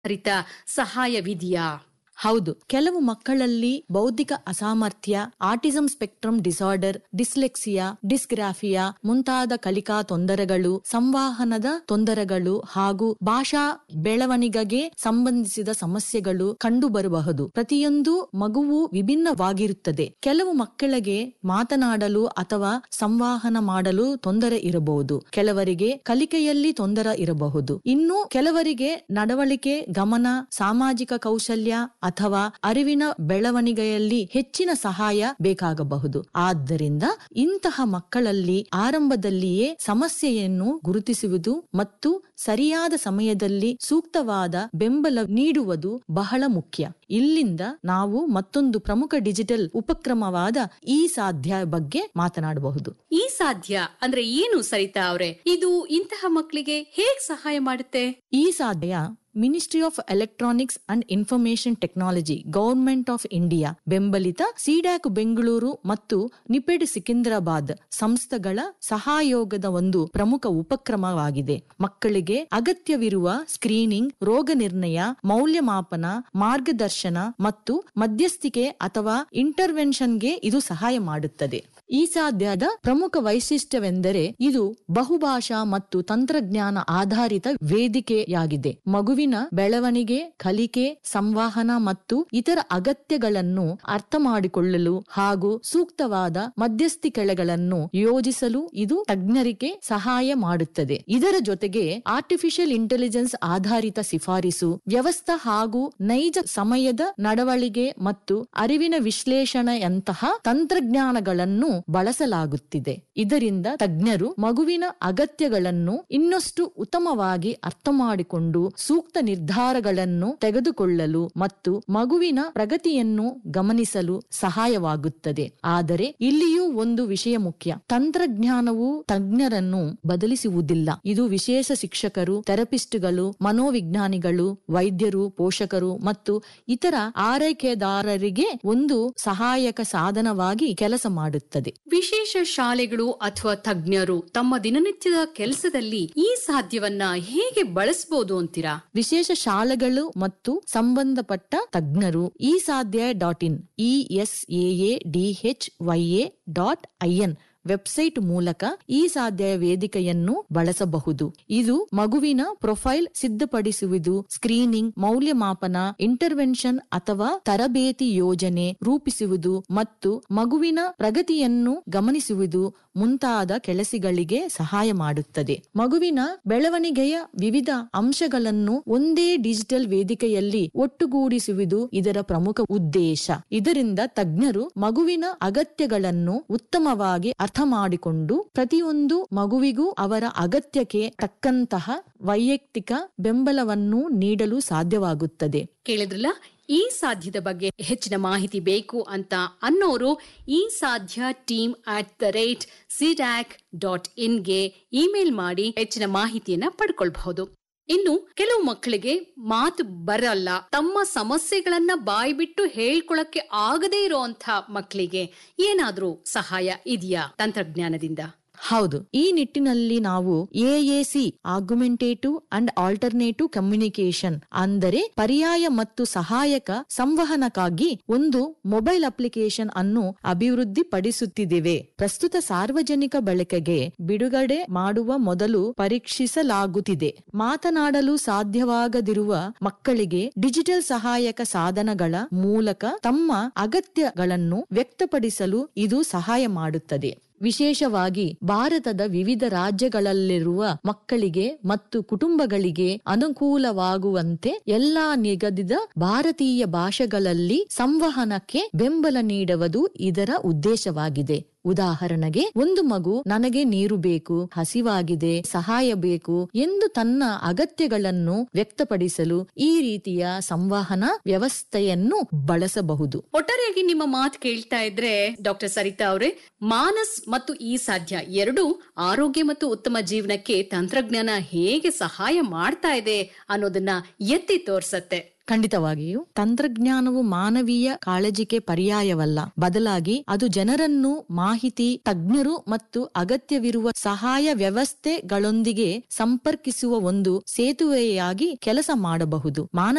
ಆಧಾರಿತ ಸಹಾಯವಿದೆಯಾ ಹೌದು ಕೆಲವು ಮಕ್ಕಳಲ್ಲಿ ಬೌದ್ಧಿಕ ಅಸಾಮರ್ಥ್ಯ autism spectrum disorder dyslexia dysgraphia ಮುಂತಾದ ಕಲಿಕಾ ತೊಂದರೆಗಳು ಸಂವಹನದ ತೊಂದರೆಗಳು ಹಾಗೂ ಭಾಷಾ ಬೆಳವಣಿಗೆಗೆ ಸಂಬಂಧಿಸಿದ ಸಮಸ್ಯೆಗಳು ಕಂಡುಬರಬಹುದು ಪ್ರತಿಯೊಂದು ಮಗುವು ವಿಭಿನ್ನವಾಗಿರುತ್ತದೆ ಕೆಲವು ಮಕ್ಕಳಿಗೆ ಮಾತನಾಡಲು ಅಥವಾ ಸಂವಹನ ಮಾಡಲು ತೊಂದರೆ ಇರಬಹುದು ಕೆಲವರಿಗೆ ಕಲಿಕೆಯಲ್ಲಿ ತೊಂದರೆ ಇರಬಹುದು ಇನ್ನು ಕೆಲವರಿಗೆ ನಡವಳಿಕೆ ಗಮನ ಸಾಮಾಜಿಕ ಕೌಶಲ್ಯ ಅಥವಾ ಅರಿವಿನ ಬೆಳವಣಿಗೆಯಲ್ಲಿ ಹೆಚ್ಚಿನ ಸಹಾಯ ಬೇಕಾಗಬಹುದು ಆದ್ದರಿಂದ ಇಂತಹ ಮಕ್ಕಳಲ್ಲಿ ಆರಂಭದಲ್ಲಿಯೇ ಸಮಸ್ಯೆಯನ್ನು ಗುರುತಿಸುವುದು ಮತ್ತು ಸರಿಯಾದ ಸಮಯದಲ್ಲಿ ಸೂಕ್ತವಾದ ಬೆಂಬಲ ನೀಡುವುದು ಬಹಳ ಮುಖ್ಯ ಇಲ್ಲಿಂದ ನಾವು ಮತ್ತೊಂದು ಪ್ರಮುಖ ಡಿಜಿಟಲ್ ಉಪಕ್ರಮವಾದ ಈ ಸಾಧ್ಯ ಬಗ್ಗೆ ಮಾತನಾಡಬಹುದು ಈ ಸಾಧ್ಯ ಅಂದ್ರೆ ಏನು ಸರಿತಾ ಅವ್ರೆ ಇದು ಇಂತಹ ಮಕ್ಕಳಿಗೆ ಹೇಗ್ ಸಹಾಯ ಮಾಡುತ್ತೆ ಈ Sadhya ministry of electronics and information technology government of India ಬೆಂಬಲಿತ ಸಿಡ್ಯಾಕ್ ಬೆಂಗಳೂರು ಮತ್ತು ನಿಪೆಡ್ ಸಿಕಿಂದ್ರಾಬಾದ್ ಸಂಸ್ಥೆಗಳ ಸಹಯೋಗದ ಒಂದು ಪ್ರಮುಖ ಉಪಕ್ರಮವಾಗಿದೆ ಮಕ್ಕಳಿಗೆ ಅಗತ್ಯವಿರುವ ಸ್ಕ್ರೀನಿಂಗ್ ರೋಗ ನಿರ್ಣಯ ಮೌಲ್ಯಮಾಪನ ಮಾರ್ಗದರ್ಶನ ಮತ್ತು ಮಧ್ಯಸ್ಥಿಕೆ ಅಥವಾ ಇಂಟರ್ವೆನ್ಷನ್ಗೆ ಇದು ಸಹಾಯ ಮಾಡುತ್ತದೆ ಈ ಸಾಧ್ಯದ ಪ್ರಮುಖ ವೈಶಿಷ್ಟ್ಯವೆಂದರೆ ಇದು ಬಹುಭಾಷಾ ಮತ್ತು ತಂತ್ರಜ್ಞಾನ ಆಧಾರಿತ ವೇದಿಕೆಯಾಗಿದೆ ಮಗುವಿನ ಬೆಳವಣಿಗೆ ಕಲಿಕೆ ಸಂವಹನ ಮತ್ತು ಇತರ ಅಗತ್ಯಗಳನ್ನು ಅರ್ಥ ಮಾಡಿಕೊಳ್ಳಲು ಹಾಗೂ ಸೂಕ್ತವಾದ ಮಧ್ಯಸ್ಥಿಕೆಗಳನ್ನು ಯೋಜಿಸಲು ಇದು ತಜ್ಞರಿಗೆ ಸಹಾಯ ಮಾಡುತ್ತದೆ ಇದರ ಜೊತೆಗೆ ಆರ್ಟಿಫಿಷಿಯಲ್ ಇಂಟೆಲಿಜೆನ್ಸ್ ಆಧಾರಿತ ಶಿಫಾರಿಸು ವ್ಯವಸ್ಥೆ ಹಾಗೂ ನೈಜ ಸಮಯದ ನಡವಳಿಕೆ ಮತ್ತು ಅರಿವಿನ ವಿಶ್ಲೇಷಣೆಯಂತಹ ತಂತ್ರಜ್ಞಾನಗಳನ್ನು ಬಳಸಲಾಗುತ್ತಿದೆ ಇದರಿಂದ ತಜ್ಞರು ಮಗುವಿನ ಅಗತ್ಯಗಳನ್ನು ಇನ್ನಷ್ಟು ಉತ್ತಮವಾಗಿ ಅರ್ಥ ಮಾಡಿಕೊಂಡು ಸೂಕ್ತ ನಿರ್ಧಾರಗಳನ್ನು ತೆಗೆದುಕೊಳ್ಳಲು ಮತ್ತು ಮಗುವಿನ ಪ್ರಗತಿಯನ್ನು ಗಮನಿಸಲು ಸಹಾಯವಾಗುತ್ತದೆ ಆದರೆ ಇಲ್ಲಿಯೂ ಒಂದು ವಿಷಯ ಮುಖ್ಯ ತಂತ್ರಜ್ಞಾನವು ತಜ್ಞರನ್ನು ಬದಲಿಸುವುದಿಲ್ಲ ಇದು ವಿಶೇಷ ಶಿಕ್ಷಕರು ಥೆರಪಿಸ್ಟ್ಗಳು ಮನೋವಿಜ್ಞಾನಿಗಳು ವೈದ್ಯರು ಪೋಷಕರು ಮತ್ತು ಇತರ ಆರೈಕೆದಾರರಿಗೆ ಒಂದು ಸಹಾಯಕ ಸಾಧನವಾಗಿ ಕೆಲಸ ಮಾಡುತ್ತದೆ ವಿಶೇಷ ಶಾಲೆಗಳು ಅಥವಾ ತಜ್ಞರು ತಮ್ಮ ದಿನನಿತ್ಯದ ಕೆಲಸದಲ್ಲಿ ಈ ಸಾಧ್ಯವನ್ನ ಹೇಗೆ ಬಳಸಬಹುದು ಅಂತೀರಾ ವಿಶೇಷ ಶಾಲೆಗಳು ಮತ್ತು ಸಂಬಂಧಪಟ್ಟ ತಜ್ಞರು ಈ Sadhya dot in E S A D H Y A dot IN website ಮೂಲಕ ಈ ಸಾಧ್ಯ ವೇದಿಕೆಯನ್ನು ಬಳಸಬಹುದು ಇದು ಮಗುವಿನ ಪ್ರೊಫೈಲ್ ಸಿದ್ಧಪಡಿಸುವುದು ಸ್ಕ್ರೀನಿಂಗ್ ಮೌಲ್ಯಮಾಪನ ಇಂಟರ್ವೆನ್ಷನ್ ಅಥವಾ ತರಬೇತಿ ಯೋಜನೆ ರೂಪಿಸುವುದು ಮತ್ತು ಮಗುವಿನ ಪ್ರಗತಿಯನ್ನು ಗಮನಿಸುವುದು ಮುಂತಾದ ಕೆಲಸಗಳಿಗೆ ಸಹಾಯ ಮಾಡುತ್ತದೆ ಮಗುವಿನ ಬೆಳವಣಿಗೆಯ ವಿವಿಧ ಅಂಶಗಳನ್ನು ಒಂದೇ ಡಿಜಿಟಲ್ ವೇದಿಕೆಯಲ್ಲಿ ಒಟ್ಟುಗೂಡಿಸುವುದು ಇದರ ಪ್ರಮುಖ ಉದ್ದೇಶ ಇದರಿಂದ ತಜ್ಞರು ಮಗುವಿನ ಅಗತ್ಯಗಳನ್ನು ಉತ್ತಮವಾಗಿ ಅರ್ಥ ಮಾಡಿಕೊಂಡು ಪ್ರತಿಯೊಂದು ಮಗುವಿಗೂ ಅವರ ಅಗತ್ಯಕ್ಕೆ ತಕ್ಕಂತಹ ವೈಯಕ್ತಿಕ ಬೆಂಬಲವನ್ನು ನೀಡಲು ಸಾಧ್ಯವಾಗುತ್ತದೆ ಕೇಳಿದ್ರಲ್ಲ ಈ ಸಾಧ್ಯದ ಬಗ್ಗೆ ಹೆಚ್ಚಿನ ಮಾಹಿತಿ ಬೇಕು ಅಂತ ಅನ್ನೋರು ಈ Sadhya team at the rate CDAC dot ಇನ್ಗೆ ಇಮೇಲ್ ಮಾಡಿ ಹೆಚ್ಚಿನ ಮಾಹಿತಿಯನ್ನ ಪಡ್ಕೊಳ್ಬಹುದು ಇನ್ನು ಕೆಲವು ಮಕ್ಕಳಿಗೆ ಮಾತು ಬರಲ್ಲ ತಮ್ಮ ಸಮಸ್ಯೆಗಳನ್ನ ಬಾಯ್ಬಿಟ್ಟು ಹೇಳ್ಕೊಳಕ್ಕೆ ಆಗದೇ ಇರೋಂಥ ಮಕ್ಕಳಿಗೆ ಏನಾದ್ರೂ ಸಹಾಯ ಇದೆಯಾ ತಂತ್ರಜ್ಞಾನದಿಂದ ಹೌದು ಈ ನಿಟ್ಟಿನಲ್ಲಿ ನಾವು AAC argumentative and alternative communication ಅಂದರೆ ಪರ್ಯಾಯ ಮತ್ತು ಸಹಾಯಕ ಸಂವಹನಕ್ಕಾಗಿ ಒಂದು ಮೊಬೈಲ್ ಅಪ್ಲಿಕೇಶನ್ ಅನ್ನು ಅಭಿವೃದ್ಧಿಪಡಿಸುತ್ತಿದ್ದೇವೆ ಪ್ರಸ್ತುತ ಸಾರ್ವಜನಿಕ ಬಳಕೆಗೆ ಬಿಡುಗಡೆ ಮಾಡುವ ಮೊದಲು ಪರೀಕ್ಷಿಸಲಾಗುತ್ತಿದೆ ಮಾತನಾಡಲು ಸಾಧ್ಯವಾಗದಿರುವ ಮಕ್ಕಳಿಗೆ ಡಿಜಿಟಲ್ ಸಹಾಯಕ ಸಾಧನಗಳ ಮೂಲಕ ತಮ್ಮ ಅಗತ್ಯಗಳನ್ನು ವ್ಯಕ್ತಪಡಿಸಲು ಇದು ಸಹಾಯ ಮಾಡುತ್ತದೆ ವಿಶೇಷವಾಗಿ ಭಾರತದ ವಿವಿಧ ರಾಜ್ಯಗಳಲ್ಲಿರುವ ಮಕ್ಕಳಿಗೆ ಮತ್ತು ಕುಟುಂಬಗಳಿಗೆ ಅನುಕೂಲವಾಗುವಂತೆ ಎಲ್ಲಾ ನಿಗದಿತ ಭಾರತೀಯ ಭಾಷೆಗಳಲ್ಲಿ ಸಂವಹನಕ್ಕೆ ಬೆಂಬಲ ನೀಡುವುದು ಇದರ ಉದ್ದೇಶವಾಗಿದೆ ಉದಾಹರಣೆಗೆ ಒಂದು ಮಗು ನನಗೆ ನೀರು ಬೇಕು ಹಸಿವಾಗಿದೆ ಸಹಾಯ ಬೇಕು ಎಂದು ತನ್ನ ಅಗತ್ಯಗಳನ್ನು ವ್ಯಕ್ತಪಡಿಸಲು ಈ ರೀತಿಯ ಸಂವಹನ ವ್ಯವಸ್ಥೆಯನ್ನು ಬಳಸಬಹುದು ಒಟ್ಟಾರೆಯಾಗಿ ನಿಮ್ಮ ಮಾತು ಕೇಳ್ತಾ ಇದ್ರೆ ಡಾಕ್ಟರ್ ಸರಿತಾ ಅವರೇ ಮಾನಸ್ ಮತ್ತು ಈ ಸಾಧ್ಯ ಎರಡು ಆರೋಗ್ಯ ಮತ್ತು ಉತ್ತಮ ಜೀವನಕ್ಕೆ ತಂತ್ರಜ್ಞಾನ ಹೇಗೆ ಸಹಾಯ ಮಾಡ್ತಾ ಇದೆ ಅನ್ನೋದನ್ನ ಎತ್ತಿ ತೋರ್ಸತ್ತೆ ಖಂಡಿತವಾಗಿಯೂ ತಂತ್ರಜ್ಞಾನವು ಮಾನವೀಯ ಕಾಳಜಿಗೆ ಪರ್ಯಾಯವಲ್ಲ ಬದಲಾಗಿ ಅದು ಜನರನ್ನು ಮಾಹಿತಿ ತಜ್ಞರು ಮತ್ತು ಅಗತ್ಯವಿರುವ ಸಹಾಯ ವ್ಯವಸ್ಥೆಗಳೊಂದಿಗೆ ಸಂಪರ್ಕಿಸುವ ಒಂದು ಸೇತುವೆಯಾಗಿ ಕೆಲಸ ಮಾಡಬಹುದು ಮಾನವ